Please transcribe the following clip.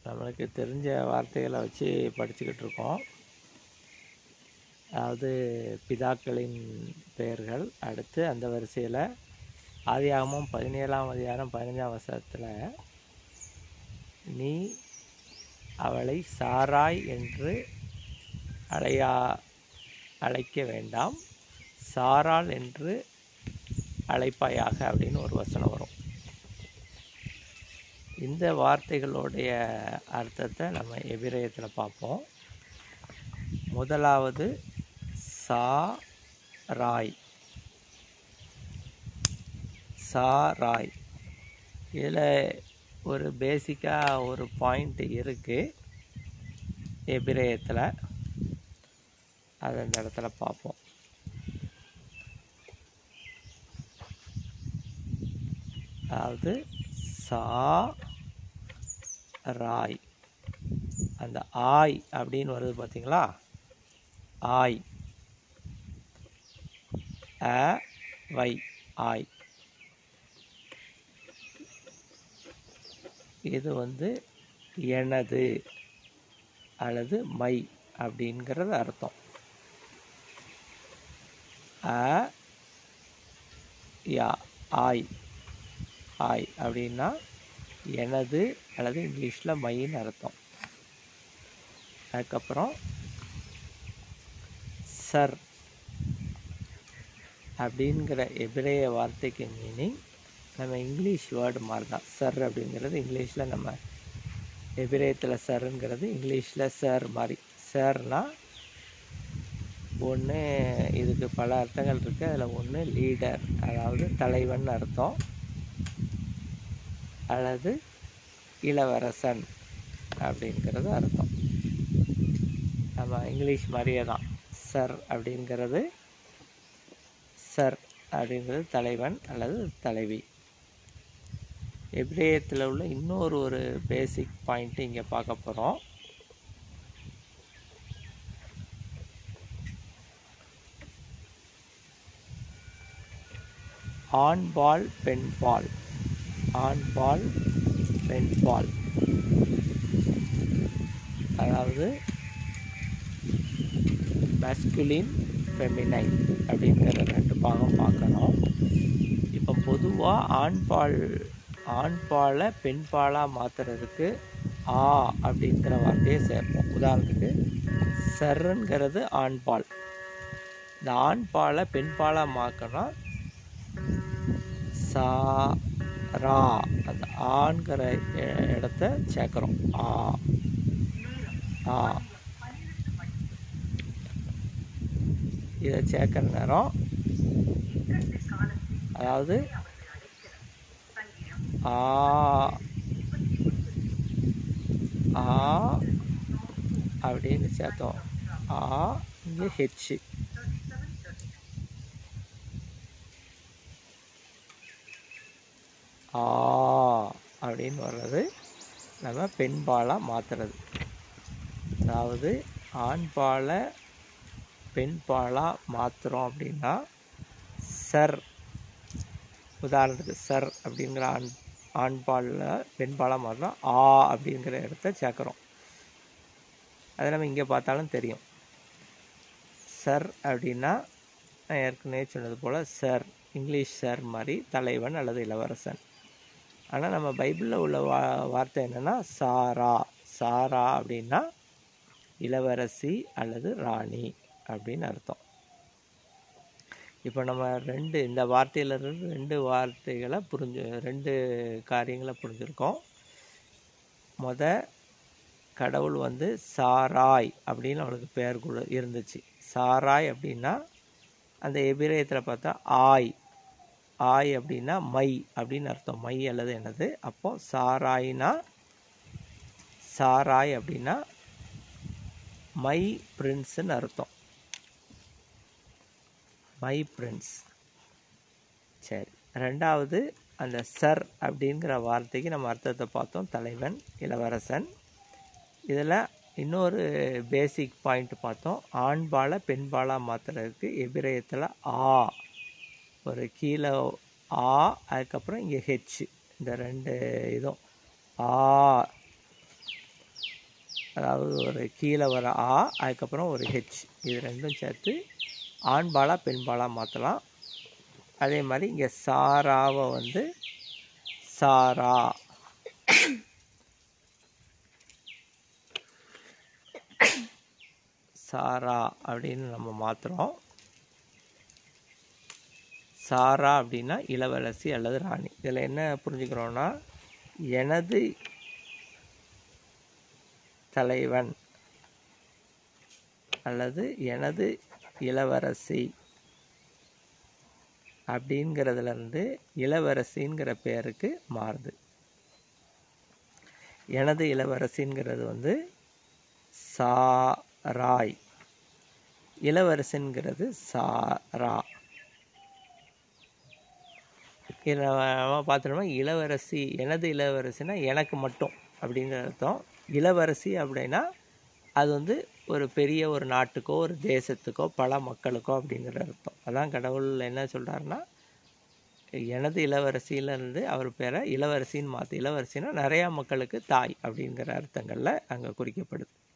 நம்மளுக்கு தெரிஞ்ச வார்த்தைகளை வச்சு படிச்சுக்கிட்டு இருக்கோம் அதாவது பிதாக்களின் பெயர்கள் அடுத்து அந்த வரிசையில் ஆதியாகமும் பதினேழாம் அதிகாரம் பதினஞ்சாம் வருஷத்தில் நீ அவளை சாராய் என்று அழையா அழைக்க வேண்டாம் சாராள் என்று அழைப்பாயாக அப்படின்னு ஒரு வசனம் வரும் இந்த வார்த்தைகளுடைய அர்த்தத்தை நம்ம எபிரேயத்தில் பார்ப்போம் முதலாவது சா ராய் சா ராய் இதில் ஒரு பேசிக்காக ஒரு பாயிண்ட் இருக்குது எபிரேயத்தில் அதை இந்த இடத்துல பார்ப்போம் அதாவது சா ராய் அந்த ஆய் அப்படின்னு வருது பார்த்தீங்களா ஆய் அ வை ஆய் இது வந்து எனது அல்லது மை அப்படிங்கிறது அர்த்தம் அ யா ஆய் ஆய் அப்படின்னா எனது அல்லது இங்கிலீஷில் மைன்னு அர்த்தம் அதுக்கப்புறம் சர் அப்படிங்கிற எபிரேய வார்த்தைக்கு மீனிங் நம்ம இங்கிலீஷ் வேர்டு மாதிரி தான் சர் அப்படிங்கிறது இங்கிலீஷில் நம்ம எபிரேயத்தில் சருங்கிறது இங்கிலீஷில் சார் மாதிரி சார்னா ஒன்று இதுக்கு பல அர்த்தங்கள் இருக்குது அதில் ஒன்று லீடர் அதாவது தலைவன் அர்த்தம் அல்லது இளவரசன் அப்படிங்கிறது அர்த்தம் நம்ம இங்கிலீஷ் மாதிரியே தான் சர் அப்படிங்கிறது சர் அப்படிங்கிறது தலைவன் அல்லது தலைவி எப்ரேயத்தில் உள்ள இன்னொரு ஒரு பேசிக் பாயிண்ட் இங்கே பார்க்க போகிறோம் ஆண்பால் பெண்பால் ஆண்பால் பெண்பால் அதாவது மஸ்குலின் ஃபெமினைன் அப்படிங்கிற ரெண்டு பாகம் பார்க்கணும் இப்போ பொதுவாக ஆண்பால் ஆண்பாலை பெண்பாலாக மாற்றுறதுக்கு ஆ அப்படிங்கிற வார்த்தையை சேர்ப்போம் உதாரணத்துக்கு சர்ங்கிறது ஆண்பால் இந்த ஆண்பாலை பெண்பாலாக மாற்றணும் சா ரா அந்த ஆண்கிற இடத்த சேர்க்குறோம் ஆ ஆ இதை சேர்க்குற நேரம் அதாவது ஆ ஆ அப்படின்னு சேர்த்தோம் ஆ இங்கே ஹெச் ஆ அப்படின்னு வர்றது நம்ம பெண்பாலாக மாற்றுறது அதாவது ஆண்பாலை பெண்பாலாக மாற்றுறோம் அப்படின்னா சர் உதாரணத்துக்கு சர் அப்படிங்கிற ஆண் ஆண்பாலில் பெண்பாலாக மாறுறோம் ஆ அப்படிங்கிற இடத்த சேர்க்குறோம் அதை நம்ம இங்கே பார்த்தாலும் தெரியும் சர் அப்படின்னா நான் ஏற்கனவே சொன்னது போல் சர் இங்கிலீஷ் சர் மாதிரி தலைவன் அல்லது இளவரசன் ஆனால் நம்ம பைபிளில் உள்ள வா வார்த்தை என்னென்னா சாரா சாரா அப்படின்னா இளவரசி அல்லது ராணி அப்படின்னு அர்த்தம் இப்போ நம்ம ரெண்டு இந்த வார்த்தையிலிருந்து ரெண்டு வார்த்தைகளை புரிஞ்சு ரெண்டு காரியங்களை புரிஞ்சுருக்கோம் முத கடவுள் வந்து சாராய் அப்படின்னு அவளுக்கு பெயர் கூட இருந்துச்சு சாராய் அப்படின்னா அந்த எபிரேயத்தில் பார்த்தா ஆய் ஆய் அப்படின்னா மை அப்படின்னு அர்த்தம் மை அல்லது என்னது அப்போ சாராய்னா சாராய் அப்படின்னா மை பிரின்ஸ்ன்னு அர்த்தம் மை பிரின்ஸ் சரி ரெண்டாவது அந்த சர் அப்படிங்கிற வார்த்தைக்கு நம்ம அர்த்தத்தை பார்த்தோம் தலைவன் இளவரசன் இதில் இன்னொரு பேசிக் பாயிண்ட் பார்த்தோம் ஆண்பாலை பெண்பாலாக மாற்றுறதுக்கு எபிரேயத்தில் ஆ ஒரு கீழே ஆ அதுக்கப்புறம் இங்கே ஹெச் இந்த ரெண்டு இதுவும் ஆ அதாவது ஒரு கீழே வர ஆ அதுக்கப்புறம் ஒரு ஹெச் இது ரெண்டும் சேர்த்து ஆண்பாலா பெண்பாலா மாற்றலாம் அதே மாதிரி இங்கே சாராவை வந்து சாரா சாரா அப்படின்னு நம்ம மாற்றுறோம் சாரா அப்படின்னா இளவரசி அல்லது ராணி இதில் என்ன புரிஞ்சுக்கிறோன்னா எனது தலைவன் அல்லது எனது இளவரசி அப்படிங்கிறதுலேருந்து இளவரசிங்கிற பேருக்கு மாறுது எனது இளவரசிங்கிறது வந்து சாராய் இளவரசன்கிறது சாரா இதில் நம்ம பார்த்தோம்னா இளவரசி எனது இளவரசினா எனக்கு மட்டும் அப்படிங்கிற அர்த்தம் இளவரசி அப்படின்னா அது வந்து ஒரு பெரிய ஒரு நாட்டுக்கோ ஒரு தேசத்துக்கோ பல மக்களுக்கோ அப்படிங்கிற அர்த்தம் அதான் கடவுள் என்ன சொல்கிறாருன்னா எனது இளவரசியிலேருந்து அவர் பேரை இளவரசின்னு மாற்று இளவரசினா நிறையா மக்களுக்கு தாய் அப்படிங்கிற அர்த்தங்களில் அங்கே குறிக்கப்படுது